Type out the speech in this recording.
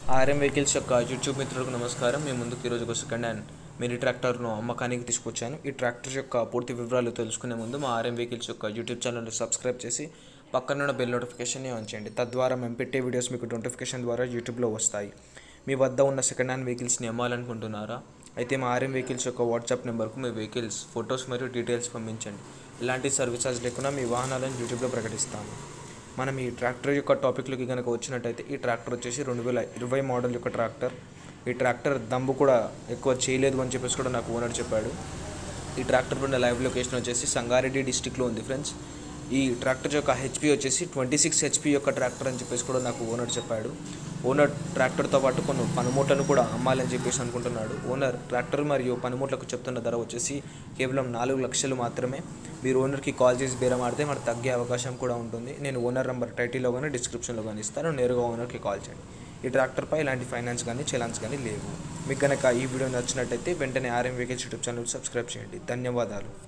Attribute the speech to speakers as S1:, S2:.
S1: RM vehicles యొక్క YouTube మిత్రులకు నమస్కారం మీ ముందుకు ఈరోజు ఒక సెకండ్ హ్యాండ్ మినీ ట్రాక్టర్ను అమ్మకానికి తీసుకొచ్చాను ఈ ట్రాక్టర్ యొక్క పూర్తి వివరాలు తెలుసుకునే ముందు మా ఆర్ఎం వెహికల్స్ యొక్క యూట్యూబ్ ఛానల్ని సబ్స్క్రైబ్ చేసి పక్కన ఉన్న బెల్ నోటిఫికేషన్ని ఆన్ చేయండి తద్వారా మేము పెట్టే వీడియోస్ మీకు నోటిఫికేషన్ ద్వారా యూట్యూబ్లో వస్తాయి మీ వద్ద ఉన్న సెకండ్ హ్యాండ్ వెహికల్స్ని అమ్మాలనుకుంటున్నారా అయితే మా ఆర్ఎం వెహికల్స్ యొక్క వాట్సాప్ నెంబర్కు మీ వెహికల్స్ ఫొటోస్ మరియు డీటెయిల్స్ పంపించండి ఎలాంటి సర్వీస్ చార్జ్ లేకుండా మీ వాహనాలను యూట్యూబ్లో ప్రకటిస్తాము మనం ఈ ట్రాక్టర్ యొక్క టాపిక్లోకి కనుక వచ్చినట్టయితే ఈ ట్రాక్టర్ వచ్చేసి రెండు వేల ఇరవై మోడల్ యొక్క ట్రాక్టర్ ఈ ట్రాక్టర్ దమ్ము కూడా ఎక్కువ చేయలేదు అని చెప్పేసి కూడా నాకు ఓనర్ చెప్పాడు ఈ ట్రాక్టర్ ఉన్న లైవ్ లొకేషన్ వచ్చేసి సంగారెడ్డి డిస్టిక్లో ఉంది ఫ్రెండ్స్ ఈ ట్రాక్టర్ యొక్క హెచ్పి వచ్చేసి ట్వంటీ సిక్స్ హెచ్పి యొక్క ట్రాక్టర్ అని చెప్పేసి కూడా నాకు ఓనర్ చెప్పాడు ఓనర్ ట్రాక్టర్తో పాటు కొన్ని పనిముట్లను కూడా అమ్మాలని చెప్పేసి అనుకుంటున్నాడు ఓనర్ ట్రాక్టర్ మరియు పనిముట్లకు చెప్తున్న ధర వచ్చేసి కేవలం నాలుగు లక్షలు మాత్రమే మీరు ఓనర్కి కాల్ చేసి బేరం ఆడితే మనకు తగ్గే అవకాశం కూడా ఉంటుంది నేను ఓనర్ నెంబర్ టైటిల్లో కానీ డిస్క్రిప్షన్లో కానీ ఇస్తాను నేరుగా ఓనర్కి కాల్ చేయండి ఈ ట్రాక్టర్పై ఇలాంటి ఫైనాన్స్ కానీ చలాన్స్ కానీ లేవు మీకు కనుక ఈ వీడియో నచ్చినట్టయితే వెంటనే RM vehicles YouTube channel subscribe చేయండి ధన్యవాదాలు